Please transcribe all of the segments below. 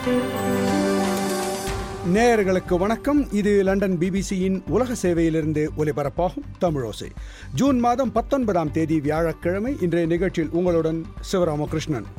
நேயர்களுக்கு வணக்கம் இது லண்டன் பிபிசியின் உலக சேவையிலிருந்து ஒலிபரப்பாகும் தமிழோசை ஜூன் மாதம் பத்தொன்பதாம் தேதி வியாழக்கிழமை இன்றைய நிகழ்ச்சியில் உங்களுடன் சிவராமகிருஷ்ணன்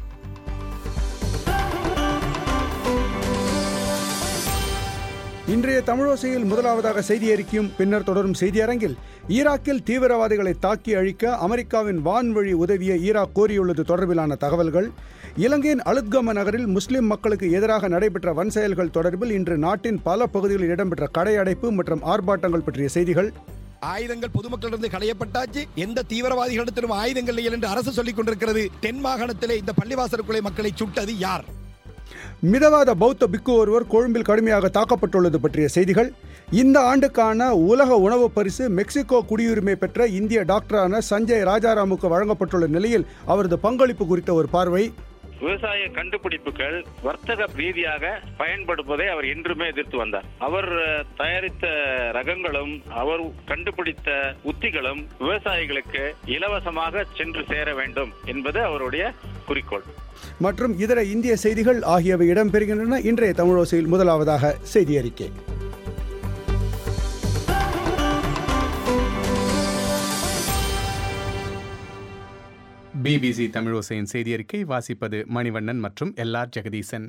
இன்றைய தமிழோசையில் முதலாவதாக செய்தி அறிக்கையும் பின்னர் தொடரும் செய்தியரங்கில் ஈராக்கில் தீவிரவாதிகளை தாக்கி அழிக்க அமெரிக்காவின் வான்வழி உதவியை ஈராக் கோரியுள்ளது தொடர்பிலான தகவல்கள் இலங்கையின் அலுத்கம நகரில் முஸ்லிம் மக்களுக்கு எதிராக நடைபெற்ற வன் செயல்கள் தொடர்பில் இன்று நாட்டின் பல பகுதிகளில் இடம்பெற்ற கடையடைப்பு மற்றும் ஆர்ப்பாட்டங்கள் பற்றிய செய்திகள் ஆயுதங்கள் பொதுமக்களிடந்து களையப்பட்டாச்சு எந்த தீவிரவாதிகளிடத்திலும் ஆயுதங்கள் இல்லை என்று அரசு சொல்லிக் கொண்டிருக்கிறது தென் மாகாணத்திலே இந்த பள்ளிவாசலுக்குள்ளே மக்களை சுட்டது யார் மிதவாத பௌத்த பிக்கு ஒருவர் கொழும்பில் கடுமையாக தாக்கப்பட்டுள்ளது பற்றிய செய்திகள் இந்த ஆண்டுக்கான உலக உணவு பரிசு மெக்சிகோ குடியுரிமை பெற்ற இந்திய டாக்டரான சஞ்சய் ராஜாராமுக்கு வழங்கப்பட்டுள்ள நிலையில் அவரது பங்களிப்பு குறித்த ஒரு பார்வை விவசாய கண்டுபிடிப்புகள் வர்த்தக ரீதியாக பயன்படுவதை அவர் என்றுமே எதிர்த்து வந்தார் அவர் அஹ், தயாரித்த ரகங்களும் அவர் கண்டுபிடித்த உத்திகளும் விவசாயிகளுக்கு இலவசமாக சென்று சேர வேண்டும் என்பது அவருடைய குறிக்கோள் மற்றும் இதர இந்திய செய்திகள் ஆகியவை இடம்பெறுகின்றன இன்றைய தமிழோசையில் முதலாவதாக செய்தி அறிக்கை பிபிசி தமிழோசையின் செய்தியறிக்கை வாசிப்பது மணிவண்ணன் மற்றும் எல்ஆர் ஜெகதீசன்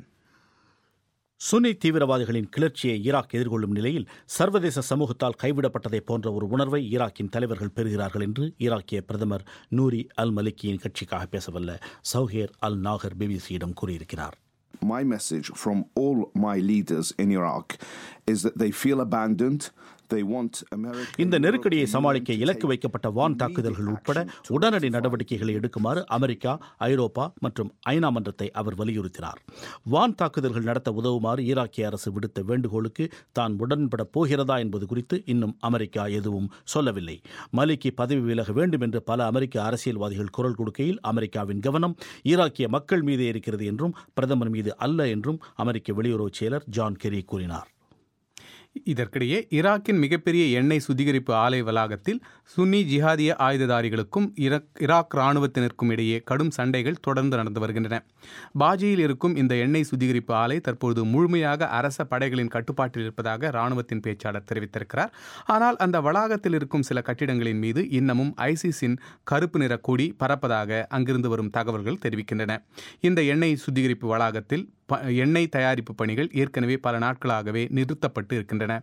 சுன்னி தீவிரவாதிகளின் கிளர்ச்சியை ஈராக் எதிர்கொள்ளும் நிலையில் சர்வதேச சமூகத்தால் கைவிடப்பட்டதை போன்ற ஒரு உணர்வை ஈராக்கின் தலைவர்கள் பெறுகிறார்கள் என்று ஈராக்கிய பிரதமர் நூரி அல் மலிக்கியின் கட்சிக்காக பேசவல்ல சௌஹேர் அல் நாகர் பிபிசியிடம் கூறியிருக்கிறார் My message from all my leaders in Iraq is that they feel abandoned. They want America. இந்த நெருக்கடியை சமாளிக்க இலக்கு வைக்கப்பட்ட வான் தாக்குதல்கள் உட்பட உடனடி நடவடிக்கைகளை எடுக்குமாறு அமெரிக்கா ஐரோப்பா மற்றும் ஐநா மன்றத்தை அவர் வலியுறுத்தினார் வான் தாக்குதல்கள் நடத்த உதவுமாறு ஈராக்கிய அரசு விடுத்த வேண்டுகோளுக்கு தான் உடன்பட போகிறதா என்பது குறித்து இன்னும் அமெரிக்கா எதுவும் சொல்லவில்லை மலிக்கி பதவி விலக வேண்டும் என்று பல அமெரிக்க அரசியல்வாதிகள் குரல் கொடுக்கையில் அமெரிக்காவின் கவனம் ஈராக்கிய மக்கள் மீதே இருக்கிறது என்றும் பிரதமர் மீது அல்ல என்றும் அமெரிக்க வெளியுறவுச் செயலர் ஜான் கெரி கூறினார் இதற்கிடையே ஈராக்கின் மிகப்பெரிய எண்ணெய் சுத்திகரிப்பு ஆலை வளாகத்தில் சுன்னி ஜிஹாதிய ஆயுததாரிகளுக்கும் ஈராக் ஈராக் இராணுவத்தினருக்கும் இடையே கடும் சண்டைகள் தொடர்ந்து நடந்து வருகின்றன பாஜியில் இருக்கும் இந்த எண்ணெய் சுத்திகரிப்பு ஆலை தற்பொழுது முழுமையாக அரச படைகளின் கட்டுப்பாட்டில் இருப்பதாக இராணுவத்தின் பேச்சாளர் தெரிவித்திருக்கிறார் ஆனால் அந்த வளாகத்தில் இருக்கும் சில கட்டிடங்களின் மீது இன்னமும் ஐசிஸின் கருப்பு நிற கொடி பறப்பதாக அங்கிருந்து வரும் தகவல்கள் தெரிவிக்கின்றன இந்த எண்ணெய் சுத்திகரிப்பு வளாகத்தில் ப- எண்ணெய் தயாரிப்பு பணிகள் ஏற்கனவே பல நாட்களாகவே நிறுத்தப்பட்டு இருக்கின்றன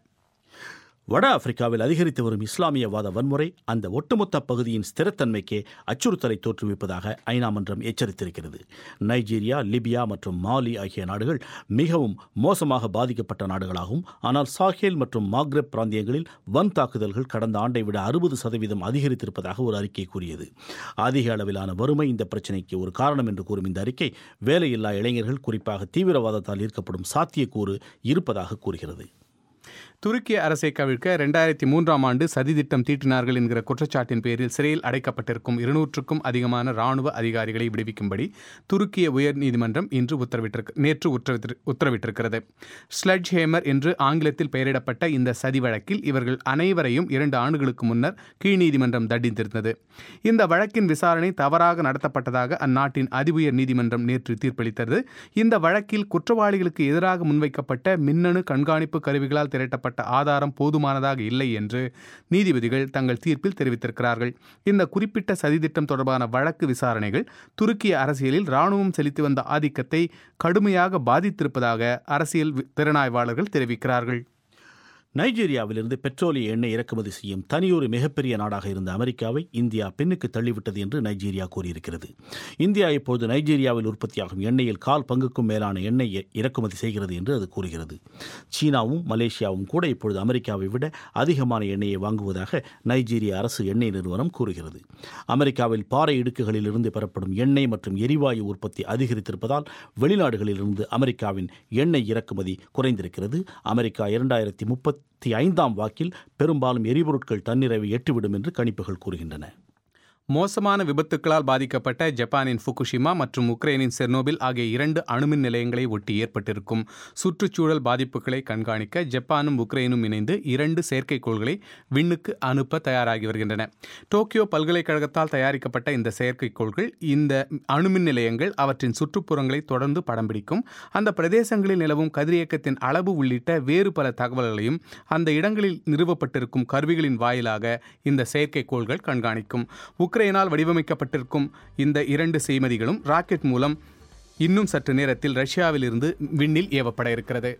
வட ஆப்பிரிக்காவில் அதிகரித்து வரும் இஸ்லாமியவாத வன்முறை அந்த ஒட்டுமொத்த பகுதியின் ஸ்திரத்தன்மைக்கே அச்சுறுத்தலை தோற்றுவிப்பதாக ஐநா மன்றம் எச்சரித்திருக்கிறது நைஜீரியா லிபியா மற்றும் மாலி ஆகிய நாடுகள் மிகவும் மோசமாக பாதிக்கப்பட்ட நாடுகளாகும் ஆனால் சாஹேல் மற்றும் மாக்ரெப் பிராந்தியங்களில் வன் தாக்குதல்கள் கடந்த ஆண்டை விட அறுபது சதவீதம் அதிகரித்திருப்பதாக ஒரு அறிக்கை கூறியது அதிக அளவிலான வறுமை இந்த பிரச்சினைக்கு ஒரு காரணம் என்று கூறும் இந்த அறிக்கை வேலையில்லா இளைஞர்கள் குறிப்பாக தீவிரவாதத்தால் ஈர்க்கப்படும் சாத்தியக்கூறு இருப்பதாக கூறுகிறது துருக்கிய அரசை கவிழ்க்க ரெண்டாயிரத்தி மூன்றாம் ஆண்டு சதித்திட்டம் தீட்டினார்கள் என்கிற குற்றச்சாட்டின் பேரில் சிறையில் அடைக்கப்பட்டிருக்கும் இருநூற்றுக்கும் அதிகமான ராணுவ அதிகாரிகளை விடுவிக்கும்படி துருக்கிய உயர்நீதிமன்றம் இன்று உத்தரவிட்டிருக்கு நேற்று உத்தரவிட்டு உத்தரவிட்டிருக்கிறது ஸ்லட்ஜ் ஹேமர் என்று ஆங்கிலத்தில் பெயரிடப்பட்ட இந்த சதி வழக்கில் இவர்கள் அனைவரையும் இரண்டு ஆண்டுகளுக்கு முன்னர் கீழ்நீதிமன்றம் தண்டித்திருந்தது இந்த வழக்கின் விசாரணை தவறாக நடத்தப்பட்டதாக அந்நாட்டின் அதிஉயர் நீதிமன்றம் நேற்று தீர்ப்பளித்தது இந்த வழக்கில் குற்றவாளிகளுக்கு எதிராக முன்வைக்கப்பட்ட மின்னணு கண்காணிப்பு கருவிகளால் திரட்டப்பட்ட ஆதாரம் போதுமானதாக இல்லை என்று நீதிபதிகள் தங்கள் தீர்ப்பில் தெரிவித்திருக்கிறார்கள் இந்த குறிப்பிட்ட சதித்திட்டம் தொடர்பான வழக்கு விசாரணைகள் துருக்கிய அரசியலில் இராணுவம் செலுத்தி வந்த ஆதிக்கத்தை கடுமையாக பாதித்திருப்பதாக அரசியல் வி- திறனாய்வாளர்கள் தெரிவிக்கிறார்கள் நைஜீரியாவிலிருந்து பெட்ரோலிய எண்ணெய் இறக்குமதி செய்யும் தனியொரு மிகப்பெரிய நாடாக இருந்த அமெரிக்காவை இந்தியா பின்னுக்கு தள்ளிவிட்டது என்று நைஜீரியா கூறியிருக்கிறது இந்தியா இப்போது நைஜீரியாவில் உற்பத்தியாகும் எண்ணெயில் கால் பங்குக்கும் மேலான எண்ணெய் இ- இறக்குமதி செய்கிறது என்று அது கூறுகிறது சீனாவும் மலேசியாவும் கூட இப்பொழுது அமெரிக்காவை விட அதிகமான எண்ணெயை வாங்குவதாக நைஜீரிய அரசு எண்ணெய் நிறுவனம் கூறுகிறது அமெரிக்காவில் பாறை இடுக்குகளில் இருந்து பெறப்படும் எண்ணெய் மற்றும் எரிவாயு உற்பத்தி அதிகரித்திருப்பதால் வெளிநாடுகளிலிருந்து அமெரிக்காவின் எண்ணெய் இறக்குமதி குறைந்திருக்கிறது அமெரிக்கா இரண்டாயிரத்தி முப்பத்தி ஐந்தாம் வாக்கில் பெரும்பாலும் எரிபொருட்கள் தன்னிறைவை எட்டிவிடும் என்று கணிப்புகள் கூறுகின்றன மோசமான விபத்துக்களால் பாதிக்கப்பட்ட ஜப்பானின் ஃபுகுஷிமா மற்றும் உக்ரைனின் செர்னோபில் ஆகிய இரண்டு அணுமின் நிலையங்களை ஒட்டி ஏற்பட்டிருக்கும் சுற்றுச்சூழல் பாதிப்புகளை கண்காணிக்க ஜப்பானும் உக்ரைனும் இணைந்து இரண்டு செயற்கைக்கோள்களை விண்ணுக்கு அனுப்ப தயாராகி வருகின்றன டோக்கியோ பல்கலைக்கழகத்தால் தயாரிக்கப்பட்ட இந்த செயற்கைக்கோள்கள் இந்த அணுமின் நிலையங்கள் அவற்றின் சுற்றுப்புறங்களை தொடர்ந்து படம் பிடிக்கும் அந்த பிரதேசங்களில் நிலவும் கதிரியக்கத்தின் அளவு உள்ளிட்ட வேறு பல தகவல்களையும் அந்த இடங்களில் நிறுவப்பட்டிருக்கும் கருவிகளின் வாயிலாக இந்த செயற்கைக்கோள்கள் கண்காணிக்கும் உக்ரைனால் வடிவமைக்கப்பட்டிருக்கும் இந்த இரண்டு செய்மதிகளும் ராக்கெட் மூலம் இன்னும் சற்று நேரத்தில் ரஷ்யாவிலிருந்து விண்ணில் ஏவப்பட இருக்கிறது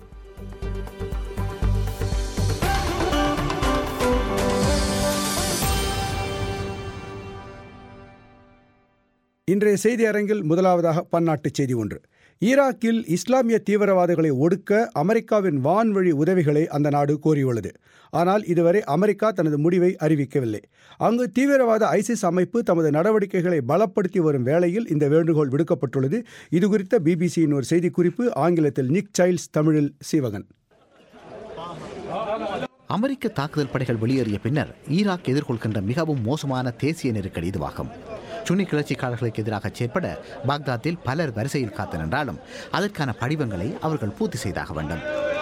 இன்றைய செய்தி அரங்கில் முதலாவதாக பன்னாட்டு செய்தி ஒன்று ஈராக்கில் இஸ்லாமிய தீவிரவாதிகளை ஒடுக்க அமெரிக்காவின் வான்வழி உதவிகளை அந்த நாடு கோரியுள்ளது ஆனால் இதுவரை அமெரிக்கா தனது முடிவை அறிவிக்கவில்லை அங்கு தீவிரவாத ஐசிஸ் அமைப்பு தமது நடவடிக்கைகளை பலப்படுத்தி வரும் வேளையில் இந்த வேண்டுகோள் விடுக்கப்பட்டுள்ளது இதுகுறித்த பிபிசியின் ஒரு செய்திக்குறிப்பு ஆங்கிலத்தில் நிக் சைல்ட்ஸ் தமிழில் சீவகன் அமெரிக்க தாக்குதல் படைகள் வெளியேறிய பின்னர் ஈராக் எதிர்கொள்கின்ற மிகவும் மோசமான தேசிய நெருக்கடி இதுவாகும் சுன்னி கிளர்ச்சிக்காரர்களுக்கு எதிராக செயற்பட பாக்தாத்தில் பலர் வரிசையில் காத்து நின்றாலும் அதற்கான படிவங்களை அவர்கள் பூர்த்தி செய்தாக வேண்டும்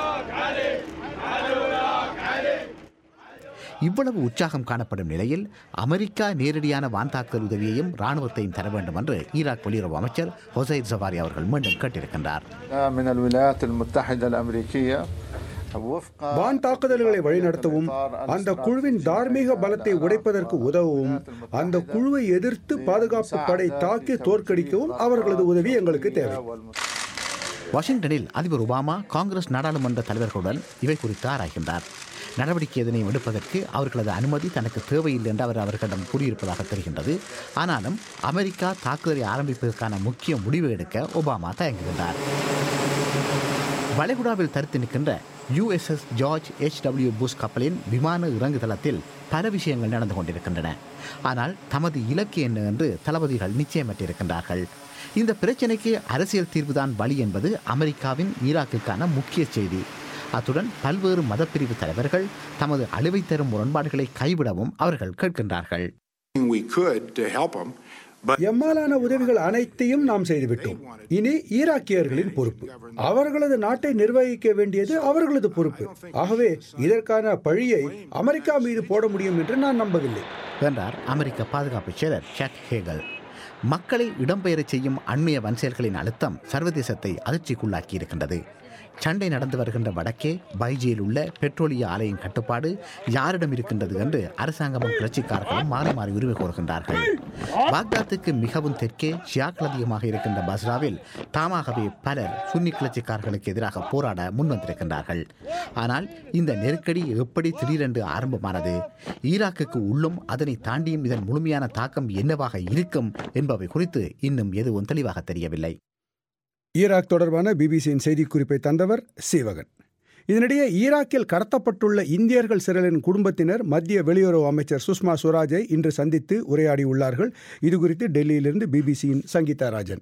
இவ்வளவு உற்சாகம் காணப்படும் நிலையில் அமெரிக்கா நேரடியான வான் தாக்குதல் உதவியையும் ராணுவத்தையும் தர வேண்டும் என்று ஈராக் வெளியுறவு அமைச்சர் ஹொசைத் ஜவாரி அவர்கள் மீண்டும் கேட்டிருக்கின்றார் من الولايات المتحدة الأمريكية وفق வான் தாக்குதல்களை வழிநடத்தவும் அந்த குழுவின் தார்மீக பலத்தை உடைப்பதற்கு உதவவும் அந்த குழுவை எதிர்த்து பாதுகாப்பு படை தாக்கி தோற்கடிக்கவும் அவர்களது உதவி எங்களுக்கு தேவை வாஷிங்டனில் அதிபர் ஒபாமா காங்கிரஸ் நாடாளுமன்ற தலைவர்களுடன் இவை குறித்து ஆராய்கின்றார் நடவடிக்கை எதனையும் எடுப்பதற்கு அவர்களது அனுமதி தனக்கு தேவையில்லை என்று அவர் அவர்களிடம் கூறியிருப்பதாக தெரிகின்றது ஆனாலும் அமெரிக்கா தாக்குதலை ஆரம்பிப்பதற்கான முக்கிய முடிவு எடுக்க ஒபாமா தயங்குகின்றார் வளைகுடாவில் தரித்து நிற்கின்ற USS George H W Bush கப்பலின் விமான இறங்குதளத்தில் பல விஷயங்கள் நடந்து கொண்டிருக்கின்றன ஆனால் தமது இலக்கு என்ன என்று தளபதிகள் நிச்சயமற்றிருக்கின்றார்கள் இந்த பிரச்சினைக்கு அரசியல் தீர்வுதான் வழி என்பது அமெரிக்காவின் ஈராக்கிற்கான முக்கிய செய்தி அத்துடன் பல்வேறு மதப்பிரிவு தலைவர்கள் தமது அழிவை தரும் முரண்பாடுகளை கைவிடவும் அவர்கள் கேட்கின்றார்கள் we could to help them, but எம்மாலான உதவிகள் அனைத்தையும் நாம் செய்துவிட்டோம் இனி ஈராக்கியர்களின் பொறுப்பு அவர்களது நாட்டை நிர்வகிக்க வேண்டியது அவர்களது பொறுப்பு ஆகவே இதற்கான பழியை அமெரிக்கா மீது போட முடியும் என்று நான் நம்பவில்லை என்றார் அமெரிக்க பாதுகாப்பு செயலர் ஷக் ஹேகல் மக்களை இடம்பெயரச் செய்யும் அண்மைய வன்செயல்களின் அழுத்தம் சர்வதேசத்தை அதிர்ச்சிக்குள்ளாக்கி இருக்கின்றது சண்டை நடந்து வருகின்ற வடக்கே பைஜியில் உள்ள பெட்ரோலிய ஆலையின் கட்டுப்பாடு யாரிடம் இருக்கின்றது என்று அரசாங்கமும் கிளர்ச்சிக்காரர்களும் மாறி மாறி உரிமை கோருகின்றார்கள் பாக்தாத்துக்கு மிகவும் தெற்கே ஷியாக்கள் அதிகமாக இருக்கின்ற பஸ்ராவில் தாமாகவே பலர் சுன்னி கிளர்ச்சிக்காரர்களுக்கு எதிராக போராட முன்வந்திருக்கின்றார்கள் ஆனால் இந்த நெருக்கடி எப்படி திடீரென்று ஆரம்பமானது ஈராக்குக்கு உள்ளும் அதனை தாண்டியும் இதன் முழுமையான தாக்கம் என்னவாக இருக்கும் என்பவை குறித்து இன்னும் எதுவும் தெளிவாக தெரியவில்லை ஈராக் தொடர்பான பிபிசியின் செய்திக்குறிப்பை தந்தவர் சீவகன் இதனிடையே ஈராக்கில் கடத்தப்பட்டுள்ள இந்தியர்கள் சிலரின் குடும்பத்தினர் மத்திய வெளியுறவு அமைச்சர் சுஷ்மா சுவராஜை இன்று சந்தித்து உரையாடியுள்ளார்கள் இதுகுறித்து டெல்லியிலிருந்து பிபிசியின் சங்கீதா ராஜன்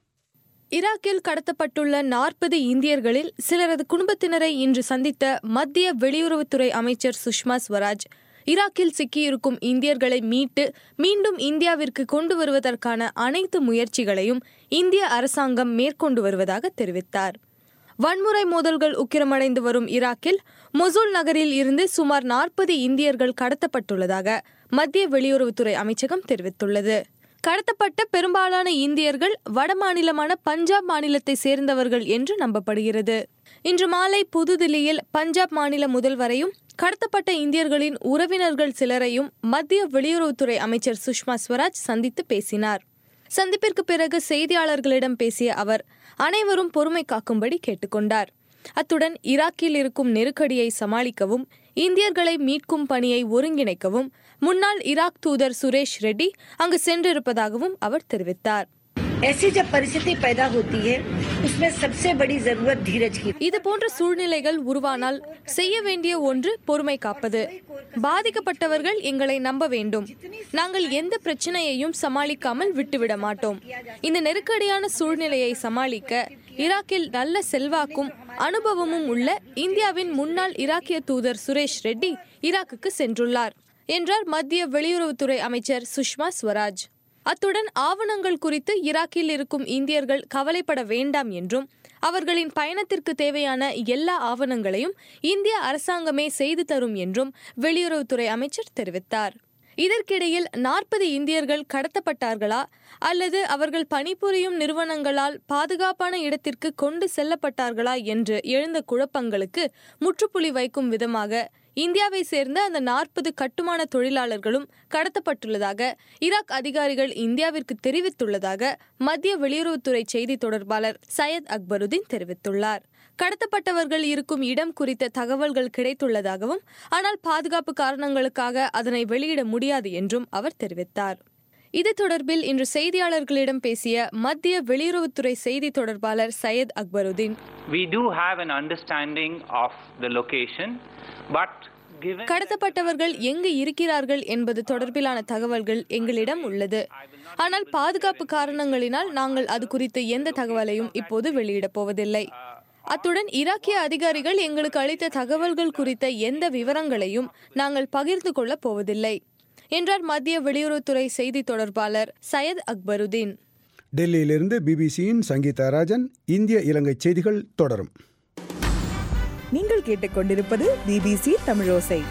ஈராக்கில் கடத்தப்பட்டுள்ள நாற்பது இந்தியர்களில் சிலரது குடும்பத்தினரை இன்று சந்தித்த மத்திய வெளியுறவுத்துறை அமைச்சர் சுஷ்மா ஸ்வராஜ் ஈராக்கில் சிக்கியிருக்கும் இந்தியர்களை மீட்டு மீண்டும் இந்தியாவிற்கு கொண்டு வருவதற்கான அனைத்து முயற்சிகளையும் இந்திய அரசாங்கம் மேற்கொண்டு வருவதாக தெரிவித்தார் வன்முறை மோதல்கள் உக்கிரமடைந்து வரும் ஈராக்கில் மொசூல் நகரில் இருந்து சுமார் நாற்பது இந்தியர்கள் கடத்தப்பட்டுள்ளதாக மத்திய வெளியுறவுத்துறை அமைச்சகம் தெரிவித்துள்ளது கடத்தப்பட்ட பெரும்பாலான இந்தியர்கள் வடமாநிலமான பஞ்சாப் மாநிலத்தை சேர்ந்தவர்கள் என்று நம்பப்படுகிறது இன்று மாலை புதுதில்லியில் பஞ்சாப் மாநில முதல்வரையும் கடத்தப்பட்ட இந்தியர்களின் உறவினர்கள் சிலரையும் மத்திய வெளியுறவுத்துறை அமைச்சர் சுஷ்மா ஸ்வராஜ் சந்தித்து பேசினார் சந்திப்பிற்கு பிறகு செய்தியாளர்களிடம் பேசிய அவர் அனைவரும் பொறுமை காக்கும்படி கேட்டுக்கொண்டார் அத்துடன் ஈராக்கில் இருக்கும் நெருக்கடியை சமாளிக்கவும் இந்தியர்களை மீட்கும் பணியை ஒருங்கிணைக்கவும் முன்னாள் ஈராக் தூதர் சுரேஷ் ரெட்டி அங்கு சென்றிருப்பதாகவும் அவர் தெரிவித்தார் ऐसी जब परिस्थिति पैदा होती है उसमें सबसे बड़ी जरूरत धीरज की இது போன்ற சூழ்நிலைகள் உருவானால் செய்ய வேண்டிய ஒன்று பொறுமை காப்பது பாதிக்கப்பட்டவர்கள் எங்களை நம்ப வேண்டும் நாங்கள் எந்த பிரச்சனையையும் சமாளிக்காமல் விட்டுவிட மாட்டோம் இந்த நெருக்கடியான சூழ்நிலையை சமாளிக்க ஈராக்கில் நல்ல செல்வாக்கும் அனுபவமும் உள்ள இந்தியாவின் முன்னாள் ஈராக்கிய தூதர் சுரேஷ் ரெட்டி ஈராக்குக்கு சென்றுள்ளார் என்றார் மத்திய வெளியுறவுத்துறை அமைச்சர் சுஷ்மா ஸ்வராஜ் அத்துடன் ஆவணங்கள் குறித்து ஈராக்கில் இருக்கும் இந்தியர்கள் கவலைப்பட வேண்டாம் என்றும் அவர்களின் பயணத்திற்கு தேவையான எல்லா ஆவணங்களையும் இந்திய அரசாங்கமே செய்து தரும் என்றும் வெளியுறவுத்துறை அமைச்சர் தெரிவித்தார் இதற்கிடையில் நாற்பது இந்தியர்கள் கடத்தப்பட்டார்களா அல்லது அவர்கள் பணிபுரியும் நிறுவனங்களால் பாதுகாப்பான இடத்திற்கு கொண்டு செல்லப்பட்டார்களா என்று எழுந்த குழப்பங்களுக்கு முற்றுப்புள்ளி வைக்கும் விதமாக இந்தியாவை சேர்ந்த அந்த நாற்பது கட்டுமான தொழிலாளர்களும் கடத்தப்பட்டுள்ளதாக ஈராக் அதிகாரிகள் இந்தியாவிற்கு தெரிவித்துள்ளதாக மத்திய வெளியுறவுத்துறை செய்தி தொடர்பாளர் சையத் அக்பருதீன் தெரிவித்துள்ளார் கடத்தப்பட்டவர்கள் இருக்கும் இடம் குறித்த தகவல்கள் கிடைத்துள்ளதாகவும் ஆனால் பாதுகாப்பு காரணங்களுக்காக அதனை வெளியிட முடியாது என்றும் அவர் தெரிவித்தார் இது தொடர்பில் இன்று செய்தியாளர்களிடம் பேசிய மத்திய வெளியுறவுத்துறை செய்தி தொடர்பாளர் Syed Akbaruddin We do have an understanding of the location, but given கடத்தப்பட்டவர்கள் எங்கு இருக்கிறார்கள் என்பது தொடர்பிலான தகவல்கள் எங்களிடம் உள்ளது ஆனால் பாதுகாப்பு காரணங்களினால் நாங்கள் அது குறித்து எந்த தகவலையும் இப்போது வெளியிடப் போவதில்லை அத்துடன் ஈராக்கிய அதிகாரிகள் எங்களுக்கு அளித்த தகவல்கள் குறித்த எந்த விவரங்களையும் நாங்கள் பகிர்ந்து கொள்ளப் போவதில்லை என்றார் மத்திய வெளியுறவுத்துறை செய்தி தொடர்பாளர் சையத் அக்பருதீன் டெல்லியிலிருந்து பிபிசியின் சங்கீதா ராஜன் இந்திய இலங்கை செய்திகள் தொடரும் நீங்கள் கேட்டுக்கொண்டிருப்பது பிபிசி தமிழோசை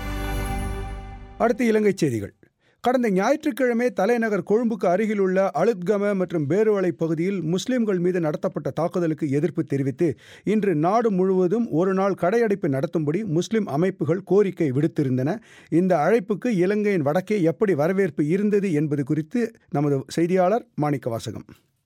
அடுத்து இலங்கை செய்திகள் கடந்த ஞாயிற்றுக்கிழமை தலைநகர் கொழும்புக்கு அருகில் உள்ள அலுத்கம மற்றும் பேருவளை பகுதியில் முஸ்லிம்கள் மீது நடத்தப்பட்ட தாக்குதலுக்கு எதிர்ப்பு தெரிவித்து இன்று நாடு முழுவதும் ஒரு நாள் கடையடைப்பு நடத்தும்படி முஸ்லிம் அமைப்புகள் கோரிக்கை விடுத்திருந்தன இந்த அழைப்புக்கு இலங்கையின் வடக்கே எப்படி வரவேற்பு இருந்தது என்பது குறித்து நமது செய்தியாளர் மாணிக்க வாசகம்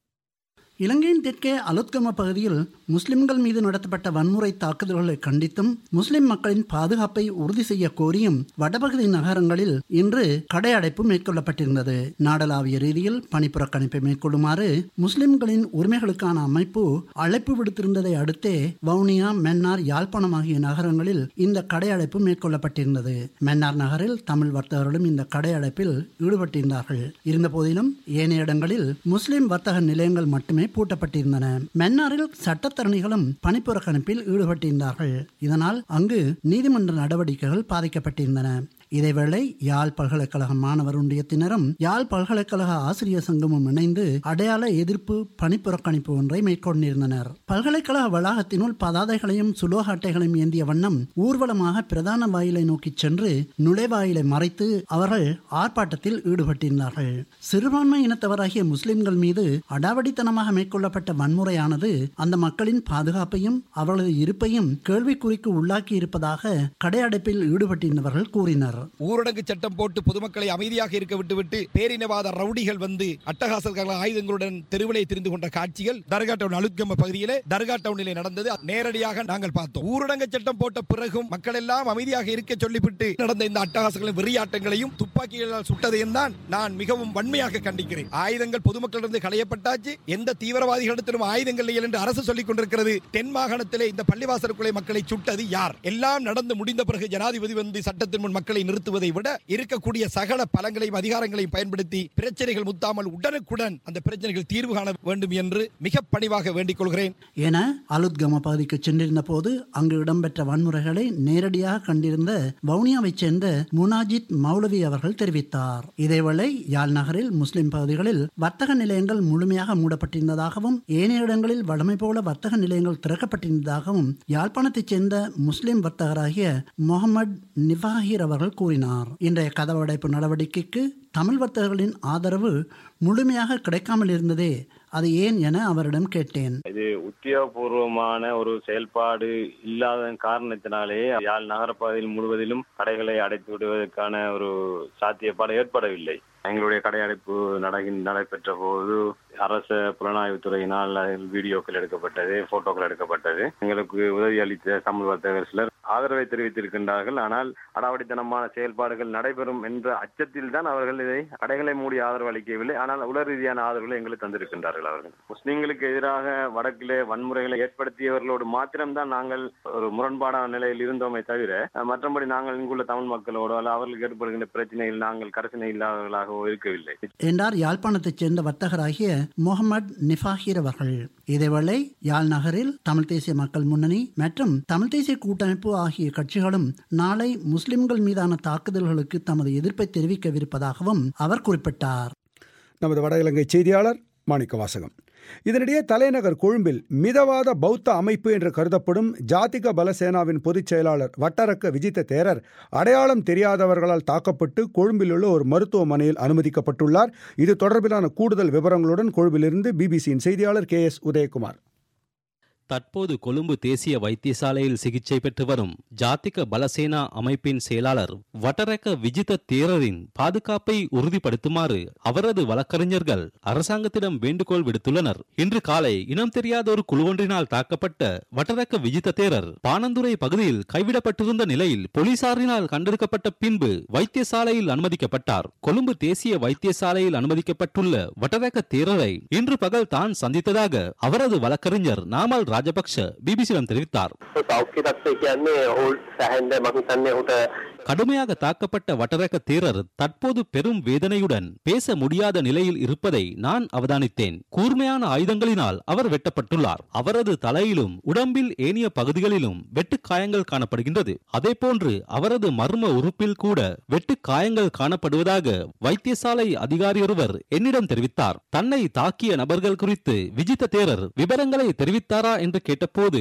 இலங்கையின் தெற்கே அலுத்கம பகுதியில் முஸ்லிம்கள் மீது நடத்தப்பட்ட வன்முறை தாக்குதல்களை கண்டித்தும் முஸ்லிம் மக்களின் பாதுகாப்பை உறுதி செய்ய கோரியும் வடபகுதி நகரங்களில் இன்று கடையடைப்பு மேற்கொள்ளப்பட்டிருந்தது நாடளாவிய ரீதியில் பணிப்புறக்கணிப்பை மேற்கொள்ளுமாறு முஸ்லிம்களின் உரிமைகளுக்கான அமைப்பு அழைப்பு விடுத்திருந்ததை அடுத்தே வவுனியா மென்னார் யாழ்ப்பாணம் ஆகிய நகரங்களில் இந்த கடையடைப்பு மேற்கொள்ளப்பட்டிருந்தது மென்னார் நகரில் தமிழ் வர்த்தகர்களும் இந்த கடையடைப்பில் ஈடுபட்டிருந்தார்கள் இருந்தபோதிலும் ஏனைய இடங்களில் முஸ்லிம் வர்த்தக நிலையங்கள் மட்டுமே பூட்டப்பட்டிருந்தன மன்னாரில் சட்டத்தரணிகளும் பணிப்புறக்கணிப்பில் ஈடுபட்டிருந்தார்கள் இதனால் அங்கு நீதிமன்ற நடவடிக்கைகள் பாதிக்கப்பட்டிருந்தன இதேவேளை யாழ் பல்கலைக்கழக மாணவர் ஒன்றியத்தினரும் யாழ் பல்கலைக்கழக ஆசிரியர் சங்கமும் இணைந்து அடையாள எதிர்ப்பு பணிப்புறக்கணிப்பு ஒன்றை மேற்கொண்டிருந்தனர் பல்கலைக்கழக வளாகத்தினுள் பதாதைகளையும் சுலோக அட்டைகளையும் ஏந்திய வண்ணம் ஊர்வலமாக பிரதான வாயிலை நோக்கி சென்று நுழைவாயிலை மறைத்து அவர்கள் ஆர்ப்பாட்டத்தில் ஈடுபட்டிருந்தார்கள் சிறுபான்மை இனத்தவராகிய முஸ்லிம்கள் மீது அடாவடித்தனமாக மேற்கொள்ளப்பட்ட வன்முறையானது அந்த மக்களின் பாதுகாப்பையும் அவர்களது இருப்பையும் கேள்விக்குறிக்கு உள்ளாக்கி இருப்பதாக கடையடைப்பில் ஈடுபட்டிருந்தவர்கள் கூறினர் ஊரடங்கு சட்டம் போட்டு பொதுமக்களை அமைதியாக இருக்க விட்டுவிட்டு பேரினவாத ரவுடிகள் வந்து அட்டகாசக்கார ஆயுதங்களுடன் தெருவிலே திரிந்து கொண்ட காட்சிகள் தர்கா டவுன் அலுத்கம பகுதியிலே தர்கா டவுனிலே நடந்தது நேரடியாக நாங்கள் பார்த்தோம் ஊரடங்கு சட்டம் போட்ட பிறகும் மக்கள் எல்லாம் அமைதியாக இருக்க சொல்லிவிட்டு நடந்த இந்த அட்டகாசங்களையும் வெறியாட்டங்களையும் துப்பாக்கிகளால் சுட்டதையும் தான் நான் மிகவும் வன்மையாக கண்டிக்கிறேன் ஆயுதங்கள் பொதுமக்களிடந்து களையப்பட்டாச்சு எந்த தீவிரவாதிகளிடத்திலும் ஆயுதங்கள் இல்லை என்று அரசு சொல்லிக் கொண்டிருக்கிறது தென் மாகாணத்திலே இந்த பள்ளிவாசலுக்குள்ளே மக்களை சுட்டது யார் எல்லாம் நடந்து முடிந்த பிறகு ஜனாதிபதி வந்து சட்டத்தின் முன் மக்களை நிறுத்துவதை விட இருக்கக்கூடிய சகல பலங்களையும் அதிகாரங்களையும் பயன்படுத்தி பிரச்சனைகள் முத்தாமல் உடனுக்குடன் அந்த பிரச்சனைகள் தீர்வு காண வேண்டும் என்று மிக பணிவாக வேண்டிக் கொள்கிறேன் என அலுத்கம பகுதிக்கு சென்றிருந்த போது அங்கு இடம்பெற்ற வன்முறைகளை நேரடியாக கண்டிருந்த வவுனியாவைச் சேர்ந்த முனாஜித் மௌலவி அவர்கள் தெரிவித்தார் இதேவேளை யாழ் நகரில் முஸ்லிம் பகுதிகளில் வர்த்தக நிலையங்கள் முழுமையாக மூடப்பட்டிருந்ததாகவும் ஏனைய இடங்களில் வழமை போல வர்த்தக நிலையங்கள் திறக்கப்பட்டிருந்ததாகவும் யாழ்ப்பாணத்தைச் சேர்ந்த முஸ்லிம் வர்த்தகராகிய முகமது நிவாஹிர் அவர்கள் கூறினார் இன்றைய கதவடைப்பு நடவடிக்கைக்கு தமிழ் வர்த்தகர்களின் ஆதரவு முழுமையாக கிடைக்காமல் இருந்ததே அது ஏன் என அவரிடம் கேட்டேன் இது உத்தியோகபூர்வமான ஒரு செயல்பாடு இல்லாத காரணத்தினாலே யாழ் நகரப்பகுதியில் முழுவதிலும் கடைகளை அடைத்து விடுவதற்கான ஒரு சாத்தியப்பாடு ஏற்படவில்லை எங்களுடைய கடை அடைப்பு நடகின் நடைபெற்ற போது அரச புலனாய்வுத்துறையினால் அதில் வீடியோக்கள் எடுக்கப்பட்டது போட்டோக்கள் எடுக்கப்பட்டது எங்களுக்கு உதவி அளித்த தமிழ் வர்த்தகர் சிலர் ஆதரவை தெரிவித்திருக்கின்றார்கள் ஆனால் அடாவடித்தனமான செயல்பாடுகள் நடைபெறும் என்ற அச்சத்தில் தான் அவர்கள் இதை கடைகளை மூடி ஆதரவு அளிக்கவில்லை ஆனால் உலர் ரீதியான ஆதரவுகளை எங்களுக்கு தந்திருக்கின்றார்கள் அவர்கள் முஸ்லிம்களுக்கு எதிராக வடக்கிலே வன்முறைகளை ஏற்படுத்தியவர்களோடு மாத்திரம்தான் நாங்கள் ஒரு முரண்பாடான நிலையில் இருந்தோமே தவிர மற்றபடி நாங்கள் இங்குள்ள தமிழ் மக்களோடு அல்ல அவர்களுக்கு ஏற்படுகின்ற பிரச்சனையில் நாங்கள் கரசனை இல்லாதவர்களாகவோ இருக்கவில்லை என்றார் யாழ்ப்பாணத்தைச் சேர்ந்த வர்த்தகராகிய முகமது நிஃபாஹிர் அவர்கள் இதேவேளை யாழ் நகரில் தமிழ் தேசிய மக்கள் முன்னணி மற்றும் தமிழ் தேசிய கூட்டமைப்பு ஆகிய கட்சிகளும் நாளை முஸ்லிம்கள் மீதான தாக்குதல்களுக்கு தமது எதிர்ப்பை தெரிவிக்கவிருப்பதாகவும் அவர் குறிப்பிட்டார் நமது வட இலங்கை செய்தியாளர் மாணிக்க வாசகம் இதனிடையே தலைநகர் கொழும்பில் மிதவாத பௌத்த அமைப்பு என்று கருதப்படும் ஜாதிக பலசேனாவின் பொதுச் செயலாளர் வட்டரக்க விஜித்த தேரர் அடையாளம் தெரியாதவர்களால் தாக்கப்பட்டு கொழும்பில் உள்ள ஒரு மருத்துவமனையில் அனுமதிக்கப்பட்டுள்ளார் இது தொடர்பிலான கூடுதல் விவரங்களுடன் கொழும்பிலிருந்து பிபிசியின் செய்தியாளர் கே எஸ் உதயகுமார் தற்போது கொழும்பு தேசிய வைத்தியசாலையில் சிகிச்சை பெற்று வரும் ஜாத்திக பலசேனா அமைப்பின் செயலாளர் வட்டரக்க விஜித தேரரின் பாதுகாப்பை உறுதிப்படுத்துமாறு அவரது வழக்கறிஞர்கள் அரசாங்கத்திடம் வேண்டுகோள் விடுத்துள்ளனர் இன்று காலை இனம் தெரியாத ஒரு குழுவொன்றினால் தாக்கப்பட்ட வட்டரக்க விஜித தேரர் பானந்துரை பகுதியில் கைவிடப்பட்டிருந்த நிலையில் போலீசாரினால் கண்டெடுக்கப்பட்ட பின்பு வைத்தியசாலையில் அனுமதிக்கப்பட்டார் கொழும்பு தேசிய வைத்தியசாலையில் அனுமதிக்கப்பட்டுள்ள வட்டரக்க தேரரை இன்று பகல் தான் சந்தித்ததாக அவரது வழக்கறிஞர் நாமல் ராஜபக்ஷ பிபிசியிடம் தெரிவித்தார் கடுமையாக தாக்கப்பட்ட வட்டரக்க தேரர் தற்போது பெரும் வேதனையுடன் பேச முடியாத நிலையில் இருப்பதை நான் அவதானித்தேன் கூர்மையான ஆயுதங்களினால் அவர் வெட்டப்பட்டுள்ளார் அவரது தலையிலும் உடம்பில் ஏனிய பகுதிகளிலும் வெட்டு காயங்கள் காணப்படுகின்றது அதே போன்று அவரது மர்ம உறுப்பில் கூட வெட்டு காயங்கள் காணப்படுவதாக வைத்தியசாலை அதிகாரியொருவர் என்னிடம் தெரிவித்தார் தன்னை தாக்கிய நபர்கள் குறித்து விஜித்த தேரர் விவரங்களை தெரிவித்தாரா என்று கேட்டபோது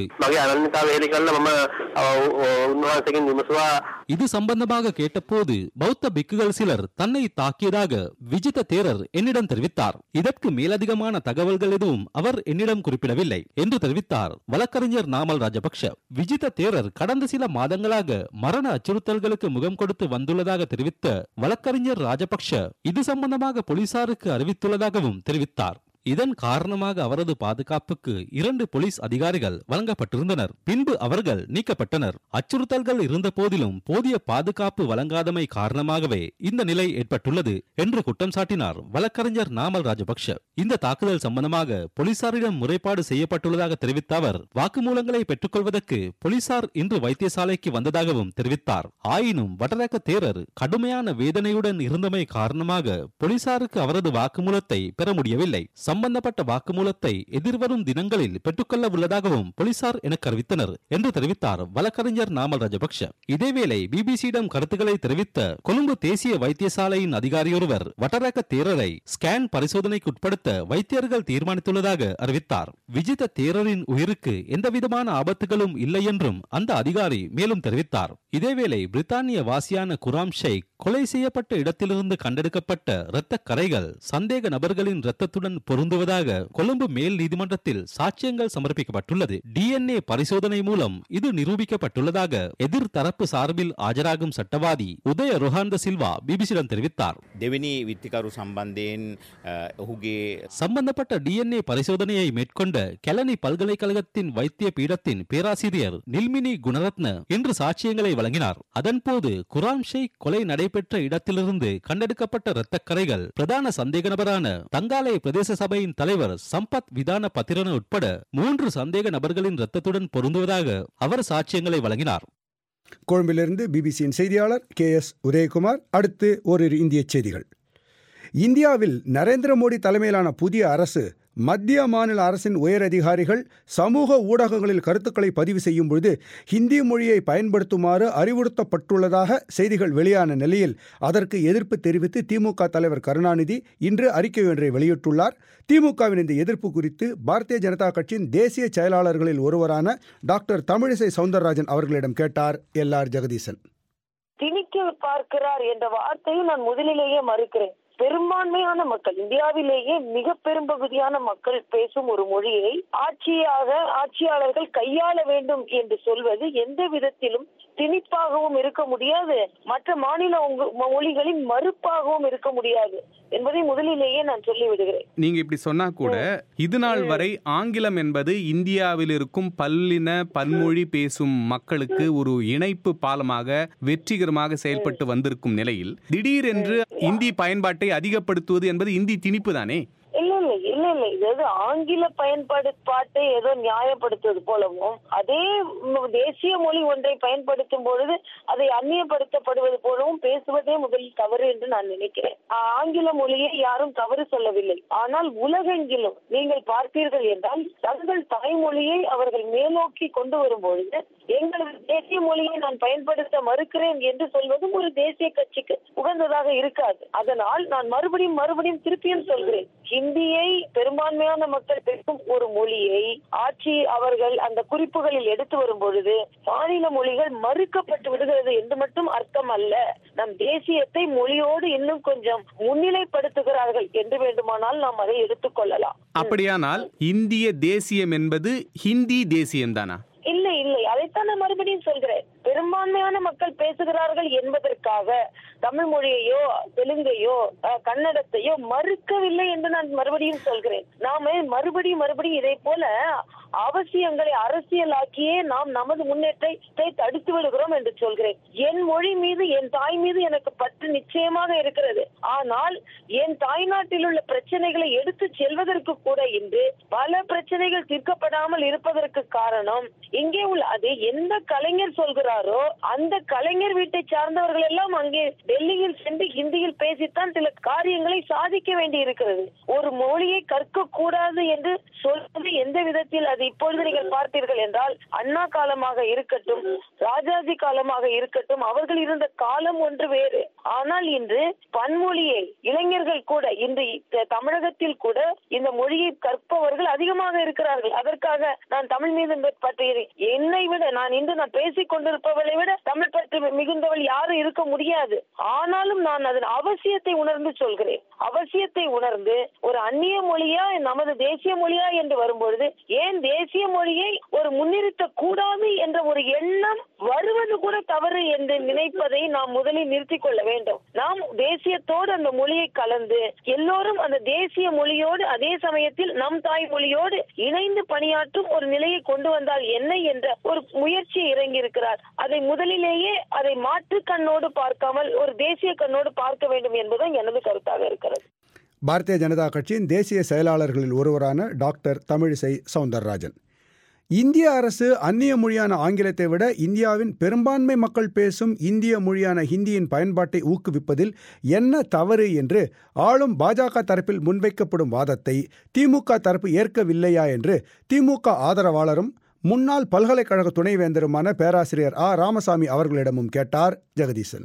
இது சம்பந்தமாக கேட்டபோது பௌத்த பிக்குகள் சிலர் தன்னை தாக்கியதாக விஜித தேரர் என்னிடம் தெரிவித்தார் இதற்கு மேலதிகமான தகவல்கள் எதுவும் அவர் என்னிடம் குறிப்பிடவில்லை என்று தெரிவித்தார் வழக்கறிஞர் நாமல் ராஜபக்ஷ விஜித தேரர் கடந்த சில மாதங்களாக மரண அச்சுறுத்தல்களுக்கு முகம் கொடுத்து வந்துள்ளதாக தெரிவித்த வழக்கறிஞர் ராஜபக்ஷ இது சம்பந்தமாக போலீசாருக்கு அறிவித்துள்ளதாகவும் தெரிவித்தார் இதன் காரணமாக அவரது பாதுகாப்புக்கு இரண்டு போலீஸ் அதிகாரிகள் வழங்கப்பட்டிருந்தனர் பின்பு அவர்கள் நீக்கப்பட்டனர் அச்சுறுத்தல்கள் இருந்த போதிலும் போதிய பாதுகாப்பு வழங்காதமை காரணமாகவே இந்த நிலை ஏற்பட்டுள்ளது என்று குற்றம் சாட்டினார் வழக்கறிஞர் நாமல் ராஜபக்ஷ இந்த தாக்குதல் சம்பந்தமாக போலீசாரிடம் முறைப்பாடு செய்யப்பட்டுள்ளதாக தெரிவித்த அவர் வாக்குமூலங்களை பெற்றுக்கொள்வதற்கு போலீசார் இன்று வைத்தியசாலைக்கு வந்ததாகவும் தெரிவித்தார் ஆயினும் வடரக்க தேரர் கடுமையான வேதனையுடன் இருந்தமை காரணமாக போலீசாருக்கு அவரது வாக்குமூலத்தை பெற முடியவில்லை சம்பந்தப்பட்ட வாக்குமூலத்தை எதிர்வரும் தினங்களில் பெற்றுக்கொள்ள உள்ளதாகவும் போலீசார் எனக்கு அறிவித்தனர் என்று தெரிவித்தார் வழக்கறிஞர் நாமல் ராஜபக்ஷ இதேவேளை பிபிசியிடம் கருத்துக்களை தெரிவித்த கொழும்பு தேசிய வைத்தியசாலையின் அதிகாரியொருவர் வட்டரக்க தேரரை ஸ்கேன் பரிசோதனைக்கு உட்படுத்த வைத்தியர்கள் தீர்மானித்துள்ளதாக அறிவித்தார் விஜித தேரரின் உயிருக்கு எந்தவிதமான ஆபத்துகளும் இல்லை என்றும் அந்த அதிகாரி மேலும் தெரிவித்தார் இதேவேளை பிரித்தானிய வாசியான குராம் ஷேக் கொலை செய்யப்பட்ட இடத்திலிருந்து கண்டெடுக்கப்பட்ட இரத்த கரைகள் சந்தேக நபர்களின் இரத்தத்துடன் பொருந்துவதாக கொழும்பு மேல் நீதிமன்றத்தில் சாட்சியங்கள் சமர்ப்பிக்கப்பட்டுள்ளது டிஎன்ஏ பரிசோதனை மூலம் இது நிரூபிக்கப்பட்டுள்ளதாக எதிர்த்தரப்பு சார்பில் ஆஜராகும் சட்டவாதி உதய ரொஹாந்த சில்வா பிபிசியிடம் தெரிவித்தார் දෙවැනි විත්තිකරු සම්බන්ධයෙන් ඔහුගේ சம்பந்தப்பட்ட டிஎன்ஏ பரிசோதனையை மேற்கொண்ட கெலனி பல்கலைக்கழகத்தின் வைத்திய பீடத்தின் பேராசிரியர் நில்மினி குணரத்ன இன்று சாட்சியங்களை வழங்கினார் அதன்போது குரான் ஷேக் கொலை நடைபெற்ற இடத்திலிருந்து கண்டெடுக்கப்பட்ட இரத்தக்கரைகள் பிரதான சந்தேக நபரான தங்காலை பிரதேச சபையின் தலைவர் சம்பத் விதான பத்திரன உட்பட மூன்று சந்தேக நபர்களின் இரத்தத்துடன் பொருந்துவதாக அவர் சாட்சியங்களை வழங்கினார் கொழும்பிலிருந்து பிபிசியின் செய்தியாளர் கே எஸ் உதயகுமார் அடுத்து ஓரிரு இந்திய செய்திகள் இந்தியாவில் நரேந்திர மோடி தலைமையிலான புதிய அரசு மத்திய மாநில அரசின் உயரதிகாரிகள் சமூக ஊடகங்களில் கருத்துக்களை பதிவு செய்யும் பொழுது ஹிந்தி மொழியை பயன்படுத்துமாறு அறிவுறுத்தப்பட்டுள்ளதாக செய்திகள் வெளியான நிலையில் அதற்கு எதிர்ப்பு தெரிவித்து திமுக தலைவர் கருணாநிதி இன்று அறிக்கை ஒன்றை வெளியிட்டுள்ளார் திமுகவின் இந்த எதிர்ப்பு குறித்து பாரதிய ஜனதா கட்சியின் தேசிய செயலாளர்களில் ஒருவரான டாக்டர் தமிழிசை சவுந்தரராஜன் அவர்களிடம் கேட்டார் எல் ஆர் ஜெகதீசன் திணிக்க பார்க்கிறார் என்ற வார்த்தையை நான் முதலிலேயே மறுக்கிறேன் பெரும்பான்மையான மக்கள் இந்தியாவிலேயே மிக பெரும்பகுதியான மக்கள் பேசும் ஒரு மொழியை ஆட்சியாக ஆட்சியாளர்கள் கையாள வேண்டும் என்று சொல்வது எந்த விதத்திலும் திணிப்பாகவும் இருக்க முடியாது மற்ற மாநில மொழிகளின் மறுப்பாகவும் இருக்க முடியாது என்பதை முதலிலேயே நான் சொல்லிவிடுகிறேன் நீங்க இப்படி சொன்னா கூட இது நாள் வரை ஆங்கிலம் என்பது இந்தியாவில் இருக்கும் பல்லின பன்மொழி பேசும் மக்களுக்கு ஒரு இணைப்பு பாலமாக வெற்றிகரமாக செயல்பட்டு வந்திருக்கும் நிலையில் திடீரென்று இந்தி பயன்பாட்டை அதிகப்படுத்துவது என்பது இந்தி திணிப்பு தானே இல்ல இல்ல இல்ல இல்ல இது ஆங்கில பயன்பாடு பாட்டை ஏதோ நியாயப்படுத்துவது போலவும் அதே தேசிய மொழி ஒன்றை பயன்படுத்தும் பொழுது அதை அந்நியப்படுத்தப்படுவது போலவும் பேசுவதே முதலில் தவறு என்று நான் நினைக்கிறேன் ஆங்கில மொழியை யாரும் தவறு சொல்லவில்லை ஆனால் உலகெங்கிலும் நீங்கள் பார்ப்பீர்கள் என்றால் தங்கள் தாய்மொழியை அவர்கள் மேலோக்கி கொண்டு வரும் பொழுது எங்களது தேசிய மொழியை நான் பயன்படுத்த மறுக்கிறேன் என்று சொல்வதும் ஒரு தேசிய கட்சிக்கு உகந்ததாக இருக்காது அதனால் நான் மறுபடியும் மறுபடியும் திருப்பியும் சொல்கிறேன் ஹிந்தியை பெரும்பான்மையான மக்கள் பேசும் ஒரு மொழியை ஆட்சி அவர்கள் அந்த குறிப்புகளில் எடுத்து வரும் பொழுது மாநில மொழிகள் மறுக்கப்பட்டு விடுகிறது என்று மட்டும் அர்த்தம் அல்ல நம் தேசியத்தை மொழியோடு இன்னும் கொஞ்சம் முன்னிலைப்படுத்துகிறார்கள் என்று வேண்டுமானால் நாம் அதை எடுத்துக்கொள்ளலாம் அப்படியானால் இந்திய தேசியம் என்பது ஹிந்தி தேசியம்தானா இல்லை இல்லை அதைத்தான் நான் மறுபடியும் சொல்கிறேன் பெரும்பான்மையான மக்கள் பேசுகிறார்கள் என்பதற்காக தமிழ் மொழியையோ தெலுங்கையோ அஹ், கன்னடத்தையோ மறுக்கவில்லை என்று நான் மறுபடியும் சொல்கிறேன் நாம மறுபடியும் மறுபடியும் இதை போல அவசியங்களை அரசியலாக்கியே நாம் நமது முன்னேற்றத்தை தடுத்து விடுகிறோம் என்று சொல்கிறேன் என் மொழி மீது என் தாய் மீது எனக்கு பற்று நிச்சயமாக இருக்கிறது ஆனால் என் தாய்நாட்டில் உள்ள பிரச்சனைகளை எடுத்து செல்வதற்கு கூட இன்று பல பிரச்சனைகள் தீர்க்கப்படாமல் இருப்பதற்கு காரணம் இங்கே உள்ள அது எந்த கலைஞர் சொல்கிறாரோ அந்த கலைஞர் வீட்டை சார்ந்தவர்கள் எல்லாம் அங்கே டெல்லியில் சென்று ஹிந்தியில் பேசித்தான் சில காரியங்களை சாதிக்க வேண்டி இருக்கிறது ஒரு மொழியை கற்க கூடாது என்று சொல்வது எந்த விதத்தில் அது இப்பொழுது நீங்கள் பார்த்தீர்கள் என்றால் அண்ணா காலமாக இருக்கட்டும் ராஜாஜி காலமாக இருக்கட்டும் அவர்கள் இருந்த காலம் ஒன்று வேறு ஆனால் இன்று பன்மொழியை இளைஞர்கள் கூட இன்று த- தமிழகத்தில் கூட இந்த மொழியை கற்பவர்கள் அதிகமாக இருக்கிறார்கள் அதற்காக நான் தமிழ் மீது பற்றி என்னை விட நான் இன்று நான் பேசிக் கொண்டிருப்பவளை விட தமிழ் பற்றி மிகுந்தவள் யாரும் இருக்க முடியாது ஆனாலும் நான் அதன் அவசியத்தை உணர்ந்து சொல்கிறேன் அவசியத்தை உணர்ந்து ஒரு அந்நிய மொழியா நமது தேசிய மொழியா என்று வரும்பொழுது ஏன் தேசிய மொழியை ஒரு முன்னிறுத்த கூடாது என்ற ஒரு எண்ணம் வருவது கூட தவறு என்று நினைப்பதை நாம் முதலில் நிறுத்திக் கொள்ள வேண்டும் நாம் தேசியத்தோடு அந்த மொழியை கலந்து எல்லோரும் அந்த தேசிய மொழியோடு அதே சமயத்தில் நம் தாய் மொழியோடு இணைந்து பணியாற்றும் ஒரு நிலையை கொண்டு வந்தால் என்ன என்ற ஒரு முயற்சியை இறங்கி இருக்கிறார் அதை முதலிலேயே அதை மாற்று கண்ணோடு பார்க்காமல் ஒரு தேசிய கண்ணோடு பார்க்க வேண்டும் என்பதும் எனது கருத்தாக இருக்கிறது பாரதிய ஜனதா கட்சியின் தேசிய செயலாளர்களில் ஒருவரான டாக்டர் தமிழிசை சவுந்தரராஜன் இந்திய அரசு அந்நிய மொழியான ஆங்கிலத்தை விட இந்தியாவின் பெரும்பான்மை மக்கள் பேசும் இந்திய மொழியான ஹிந்தியின் பயன்பாட்டை ஊக்குவிப்பதில் என்ன தவறு என்று ஆளும் பாஜக தரப்பில் முன்வைக்கப்படும் வாதத்தை திமுக தரப்பு ஏற்கவில்லையா என்று திமுக ஆதரவாளரும் முன்னாள் பல்கலைக்கழக துணைவேந்தருமான பேராசிரியர் ஆ ராமசாமி அவர்களிடமும் கேட்டார் ஜெகதீசன்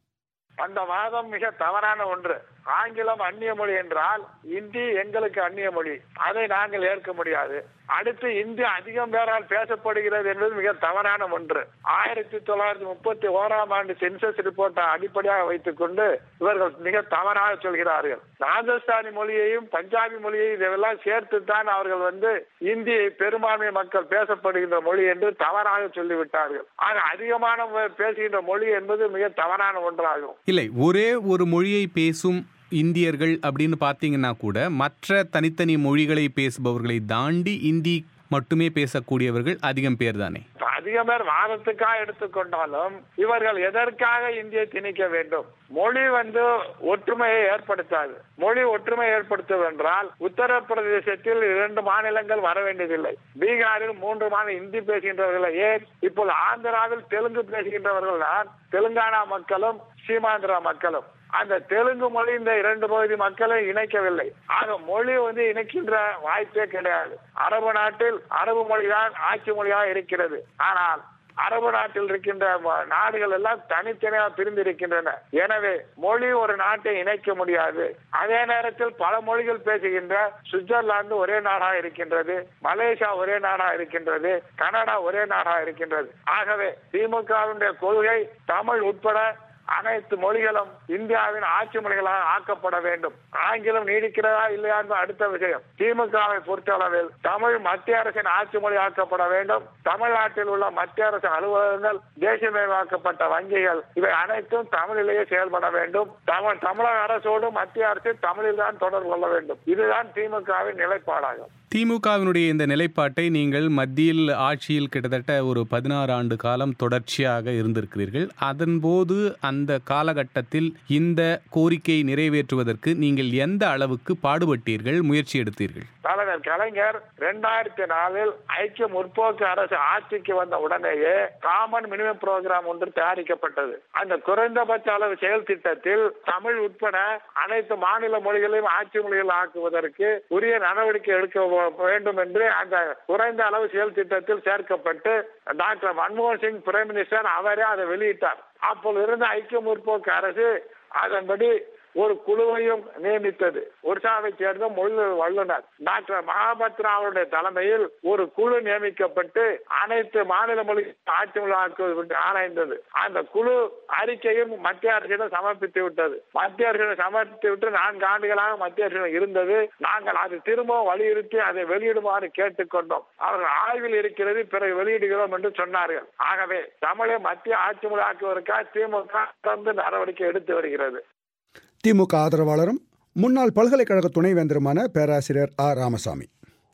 அந்த வாதம் மிக தவறான ஒன்று ஆங்கிலம் அந்நிய மொழி என்றால் இந்தி எங்களுக்கு அந்நிய மொழி அதை நாங்கள் ஏற்க முடியாது அடுத்து இந்தி அதிகம் பேரால் பேசப்படுகிறது என்பது மிக தவறான ஒன்று ஆயிரத்தி தொள்ளாயிரத்தி முப்பத்தி ஓராம் ஆண்டு சென்சஸ் ரிப்போர்ட்டை அடிப்படையாக வைத்துக் கொண்டு இவர்கள் மிக தவறாக சொல்கிறார்கள் ராஜஸ்தானி மொழியையும் பஞ்சாபி மொழியையும் இதெல்லாம் சேர்த்து தான் அவர்கள் வந்து இந்தி பெரும்பான்மை மக்கள் பேசப்படுகின்ற மொழி என்று தவறாக சொல்லிவிட்டார்கள் ஆக அதிகமான பேசுகின்ற மொழி என்பது மிக தவறான ஒன்றாகும் இல்லை ஒரே ஒரு மொழியை பேசும் இந்தியர்கள் அப்படின்னு பார்த்தீங்கன்னா கூட மற்ற தனித்தனி மொழிகளை பேசுபவர்களை தாண்டி இந்தி மட்டுமே பேசக்கூடியவர்கள் அதிகம் பேர் தானே இப்ப அதிக பேர் வாதத்துக்காக எடுத்துக்கொண்டாலும் இவர்கள் எதற்காக இந்தியை திணிக்க வேண்டும் மொழி வந்து ஒற்றுமையை ஏற்படுத்தாது மொழி ஒற்றுமை ஏற்படுத்தும் என்றால் உத்தரப்பிரதேசத்தில் இரண்டு மாநிலங்கள் வர வேண்டியதில்லை பீகாரில் மூன்று மாநில இந்தி பேசுகின்றவர்கள் ஏன் இப்போது ஆந்திராவில் தெலுங்கு பேசுகின்றவர்கள் தான் தெலுங்கானா மக்களும் சீமாந்திரா மக்களும் அந்த தெலுங்கு மொழி இந்த இரண்டு பகுதி மக்களை இணைக்கவில்லை ஆக மொழி வந்து இணைக்கின்ற வாய்ப்பே கிடையாது அரபு நாட்டில் அரபு மொழிதான் ஆட்சி மொழியாக இருக்கிறது ஆனால் அரபு நாட்டில் இருக்கின்ற ம- நாடுகள் எல்லாம் தனித்தனியாக பிரிந்து இருக்கின்றன எனவே மொழி ஒரு நாட்டை இணைக்க முடியாது அதே நேரத்தில் பல மொழிகள் பேசுகின்ற சுவிட்சர்லாந்து ஒரே நாடாக இருக்கின்றது மலேசியா ஒரே நாடாக இருக்கின்றது கனடா ஒரே நாடாக இருக்கின்றது ஆகவே திமுகவினுடைய கொள்கை தமிழ் உட்பட அனைத்து மொழிகளும் இந்தியாவின் ஆட்சி மொழிகளாக ஆக்கப்பட வேண்டும் ஆங்கிலம் நீடிக்கிறதா இல்லையா என்பது அடுத்த விஷயம் திமுகவை பொறுத்தளவில் தமிழ் மத்திய அரசின் ஆட்சி மொழி ஆக்கப்பட வேண்டும் தமிழ்நாட்டில் உள்ள மத்திய அரசு அலுவலகங்கள் தேசியமயமாக்கப்பட்ட வங்கிகள் இவை அனைத்தும் தமிழிலேயே செயல்பட வேண்டும் தமிழ் தமிழக அரசோடு மத்திய அரசு தமிழில் தான் தொடர்பு கொள்ள வேண்டும் இதுதான் திமுகவின் நிலைப்பாடாகும் திமுகவினுடைய இந்த நிலைப்பாட்டை நீங்கள் மத்தியில் ஆட்சியில் கிட்டத்தட்ட ஒரு பதினாறு ஆண்டு காலம் தொடர்ச்சியாக இருந்திருக்கிறீர்கள் அதன்போது அந்த காலகட்டத்தில் இந்த கோரிக்கையை நிறைவேற்றுவதற்கு நீங்கள் எந்த அளவுக்கு பாடுபட்டீர்கள் முயற்சி எடுத்தீர்கள் தலைவர் கலைஞர் இரண்டாயிரத்தி நாலில் ஐக்கிய முற்போக்கு அரசு ஆட்சிக்கு வந்த உடனேயே காமன் மினிமம் புரோகிராம் ஒன்று தயாரிக்கப்பட்டது அந்த குறைந்தபட்ச அளவு செயல் திட்டத்தில் தமிழ் உட்பட அனைத்து மாநில மொழிகளையும் ஆட்சி மொழிகள் ஆக்குவதற்கு உரிய நடவடிக்கை எடுக்க வேண்டும் என்று அந்த குறைந்த அளவு செயல் திட்டத்தில் சேர்க்கப்பட்டு டாக்டர் மன்மோகன் சிங் பிரைம் மினிஸ்டர் அவரே அதை வெளியிட்டார் அப்போது இருந்த ஐக்கிய முற்போக்கு அரசு அதன்படி ஒரு குழுவையும் நியமித்தது ஒரிசாவை சேர்ந்த மொழி வல்லுநர் டாக்டர் மகாபத்ரா அவருடைய தலைமையில் ஒரு குழு நியமிக்கப்பட்டு அனைத்து மாநில மொழி ஆட்சி மொழி ஆராய்ந்தது அந்த குழு அறிக்கையும் மத்திய அரசிடம் சமர்ப்பித்து விட்டது மத்திய அரசிடம் சமர்ப்பித்து விட்டு நான்கு ஆண்டுகளாக மத்திய அரசிடம் இருந்தது நாங்கள் அது திரும்பவும் வலியுறுத்தி அதை வெளியிடுமாறு கேட்டுக்கொண்டோம் அவர்கள் ஆய்வில் இருக்கிறது பிறகு வெளியிடுகிறோம் என்று சொன்னார்கள் ஆகவே தமிழை மத்திய ஆட்சி மொழி ஆக்குவதற்காக திமுக தொடர்ந்து நடவடிக்கை எடுத்து வருகிறது திமுக ஆதரவாளரும் முன்னாள் பல்கலைக்கழக துணைவேந்தருமான பேராசிரியர் ஆ ராமசாமி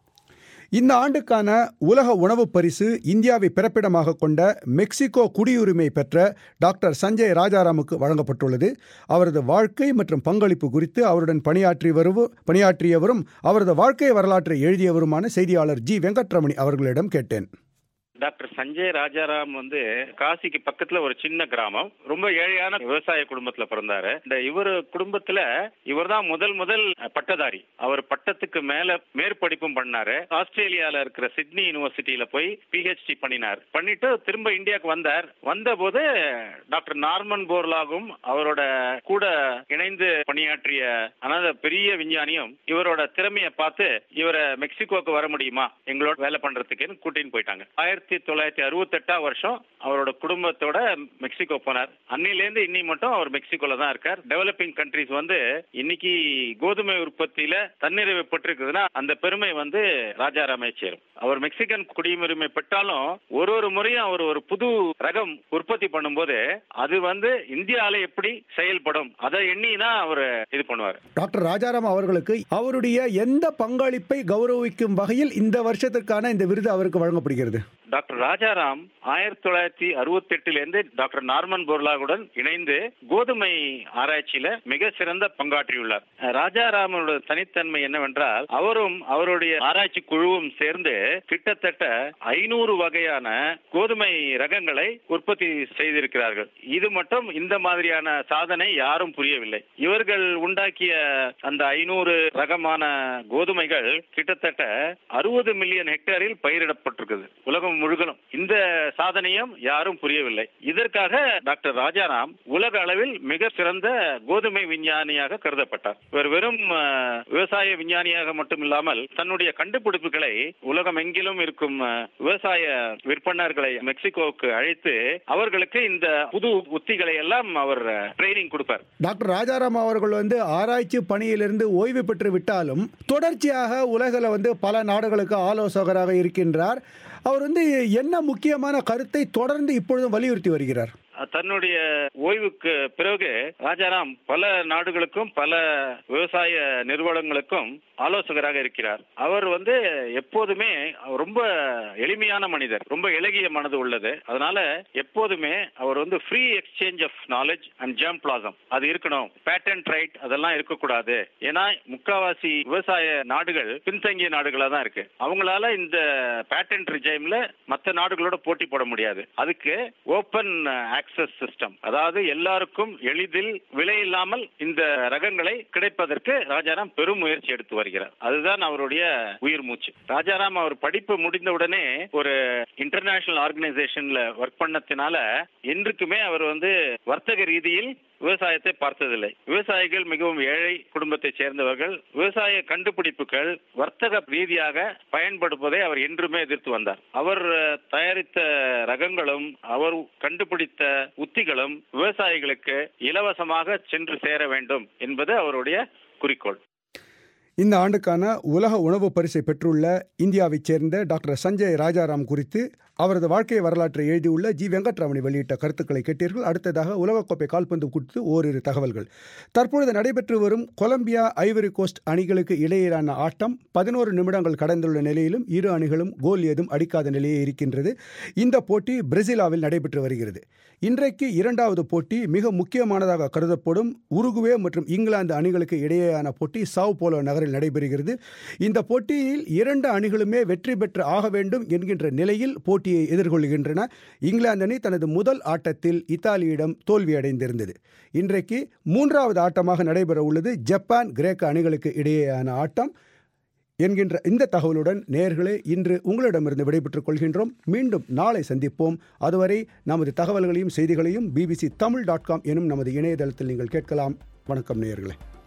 இந்த ஆண்டுக்கான உலக உணவுப் பரிசு இந்தியாவை பிறப்பிடமாக கொண்ட மெக்சிகோ குடியுரிமை பெற்ற டாக்டர் சஞ்சய் ராஜாராமுக்கு வழங்கப்பட்டுள்ளது அவரது வாழ்க்கை மற்றும் பங்களிப்பு குறித்து அவருடன் பணியாற்றி வருவ பணியாற்றியவரும் அவரது வாழ்க்கை வரலாற்றை எழுதியவருமான செய்தியாளர் ஜி வெங்கட்ரமணி அவர்களிடம் கேட்டேன் டாக்டர் சஞ்சய் ராஜாராம் வந்து காசிக்கு பக்கத்துல ஒரு சின்ன கிராமம் ரொம்ப ஏழையான விவசாய குடும்பத்துல பிறந்தாரு இந்த இவர் குடும்பத்துல இவர் தான் முதல் முதல் பட்டதாரி அவர் பட்டத்துக்கு மேல மேற்படிப்பும் பண்ணாரு ஆஸ்திரேலியால இருக்கிற சிட்னி யூனிவர்சிட்டியில போய் பிஹெச்டி பண்ணினார் பண்ணிட்டு திரும்ப இந்தியாவுக்கு வந்தார் வந்த போது டாக்டர் நார்மன் போர்லாகும் அவரோட கூட இணைந்து பணியாற்றிய அனாத பெரிய விஞ்ஞானியும் இவரோட திறமையை பார்த்து இவரை மெக்சிகோக்கு வர முடியுமா எங்களோட வேலை பண்றதுக்குன்னு கூட்டின்னு போயிட்டாங்க ஆயிரத்தி தொள்ளாயிரத்தி அறுபத்தி எட்டாம் வருஷம் அவரோட குடும்பத்தோட மெக்சிகோ போனார் அன்னிலேருந்து இன்னி மட்டும் அவர் மெக்சிகோல தான் இருக்கார் டெவலப்பிங் கண்ட்ரிஸ் வந்து இன்னைக்கு கோதுமை உற்பத்தியில தன்னிறைவு பெற்றிருக்குதுன்னா அந்த பெருமை வந்து ராஜாராமை சேரும் அவர் மெக்சிகன் குடியுரிமை பெற்றாலும் ஒரு ஒரு முறையும் அவர் ஒரு புது ரகம் உற்பத்தி பண்ணும்போது அது வந்து இந்தியால எப்படி செயல்படும் அதை எண்ணி தான் அவர் இது பண்ணுவார் டாக்டர் ராஜாராம் அவர்களுக்கு அவருடைய எந்த பங்களிப்பை கௌரவிக்கும் வகையில் இந்த வருஷத்திற்கான இந்த விருது அவருக்கு வழங்கப்படுகிறது டாக்டர் ராஜாராம் ஆயிரத்தி தொள்ளாயிரத்தி அறுபத்தி எட்டுல இருந்து டாக்டர் நார்மன் போர்லாவுடன் இணைந்து கோதுமை ஆராய்ச்சியில மிக சிறந்த பங்காற்றியுள்ளார் ராஜாராமனோட தனித்தன்மை என்னவென்றால் அவரும் அவருடைய ஆராய்ச்சி குழுவும் சேர்ந்து கிட்டத்தட்ட ஐநூறு வகையான கோதுமை ரகங்களை உற்பத்தி செய்திருக்கிறார்கள் இது மட்டும் இந்த மாதிரியான சாதனை யாரும் புரியவில்லை இவர்கள் உண்டாக்கிய அந்த ஐநூறு ரகமான கோதுமைகள் கிட்டத்தட்ட அறுபது மில்லியன் ஹெக்டேரில் பயிரிடப்பட்டிருக்குது உலகம் முழுவதும் இந்த சாதனையும் யாரும் புரியவில்லை இதற்காக டாக்டர் ராஜாராம் உலக அளவில் மிக சிறந்த கோதுமை விஞ்ஞானியாக கருதப்பட்டார் இவர் வெறும் அஹ், விவசாய விஞ்ஞானியாக மட்டும் இல்லாமல் தன்னுடைய கண்டுபிடிப்புகளை உலகம் எங்கிலும் இருக்கும் அஹ், விவசாய விற்பனர்களை மெக்சிகோவுக்கு அழைத்து அவர்களுக்கு இந்த புது உத்திகளை எல்லாம் அவர் ட்ரைனிங் கொடுப்பார் டாக்டர் ராஜாராம் அவர்கள் வந்து ஆராய்ச்சி பணியிலிருந்து ஓய்வு பெற்று விட்டாலும் தொடர்ச்சியாக உலகில் வந்து பல நாடுகளுக்கு ஆலோசகராக இருக்கின்றார் அவர் வந்து என்ன முக்கியமான கருத்தை தொடர்ந்து இப்பொழுதும் வலியுறுத்தி வருகிறார் தன்னுடைய ஓய்வுக்கு பிறகு ராஜாராம் பல நாடுகளுக்கும் பல விவசாய நிறுவனங்களுக்கும் ஆலோசகராக இருக்கிறார் அவர் வந்து எப்போதுமே ரொம்ப எளிமையான மனிதர் ரொம்ப இலகிய மனது உள்ளது அதனால எப்போதுமே அவர் வந்து free exchange of knowledge and ஜேம் பிளாசம் அது இருக்கணும் பேட்டன்ட் ரைட் அதெல்லாம் இருக்கக்கூடாது ஏன்னா முக்காவாசி விவசாய நாடுகள் பின்தங்கிய நாடுகளா தான் இருக்கு அவங்களால இந்த பேட்டன்ட் ரிஜைம்ல மற்ற நாடுகளோட போட்டி போட முடியாது அதுக்கு ஓப்பன் ஆக்சஸ் சிஸ்டம் அதாவது எல்லாருக்கும் எளிதில் விலை இல்லாமல் இந்த ரகங்களை கிடைப்பதற்கு ராஜாராம் பெரும் முயற்சி எடுத்து வருகிறார் அதுதான் அவருடைய உயிர் மூச்சு ராஜாராம் அவர் படிப்பு முடிந்த உடனே ஒரு இன்டர்நேஷனல் ஆர்கனைசேஷன்ல ஒர்க் பண்ணத்தினால என்றுக்குமே அவர் வந்து வர்த்தக ரீதியில் விவசாயத்தை பார்த்ததில்லை விவசாயிகள் மிகவும் ஏழை குடும்பத்தை சேர்ந்தவர்கள் விவசாய கண்டுபிடிப்புகள் வர்த்தக ரீதியாக பயன்படுவதை அவர் என்றுமே எதிர்த்து வந்தார் அவர் அஹ், தயாரித்த ரகங்களும் அவர் கண்டுபிடித்த உத்திகளும் விவசாயிகளுக்கு இலவசமாக சென்று சேர வேண்டும் என்பது அவருடைய குறிக்கோள் இந்த ஆண்டுக்கான உலக உணவு பரிசை பெற்றுள்ள இந்தியாவைச் சேர்ந்த டாக்டர் சஞ்சய் ராஜாராம் குறித்து அவரது வாழ்க்கை வரலாற்றை எழுதியுள்ள ஜி வெங்கட்ராமணி வெளியிட்ட கருத்துக்களை கேட்டீர்கள் அடுத்ததாக உலகக்கோப்பை கால்பந்து குறித்து ஓரிரு தகவல்கள் தற்பொழுது நடைபெற்று வரும் கொலம்பியா ஐவரி கோஸ்ட் அணிகளுக்கு இடையிலான ஆட்டம் பதினோரு நிமிடங்கள் கடந்துள்ள நிலையிலும் இரு அணிகளும் கோல் ஏதும் அடிக்காத நிலையே இருக்கின்றது இந்த போட்டி பிரேசிலாவில் நடைபெற்று வருகிறது இன்றைக்கு இரண்டாவது போட்டி மிக முக்கியமானதாக கருதப்படும் உருகுவே மற்றும் இங்கிலாந்து அணிகளுக்கு இடையேயான போட்டி சாவ் போலோ நகரில் நடைபெறுகிறது இந்த போட்டியில் இரண்டு அணிகளுமே வெற்றி பெற்று ஆக வேண்டும் என்கின்ற நிலையில் போட்டியை எதிர்கொள்கின்றன இங்கிலாந்து அணி தனது முதல் ஆட்டத்தில் இத்தாலியிடம் தோல்வியடைந்திருந்தது இன்றைக்கு மூன்றாவது ஆட்டமாக நடைபெற உள்ளது ஜப்பான் கிரேக்க அணிகளுக்கு இடையேயான ஆட்டம் என்கின்ற இந்த தகவலுடன் நேர்களே இன்று உங்களிடமிருந்து விடைபெற்றுக் கொள்கின்றோம் மீண்டும் நாளை சந்திப்போம் அதுவரை நமது தகவல்களையும் செய்திகளையும் பிபிசி தமிழ் டாட் காம் எனும் நமது இணையதளத்தில் நீங்கள் கேட்கலாம் வணக்கம் நேயர்களே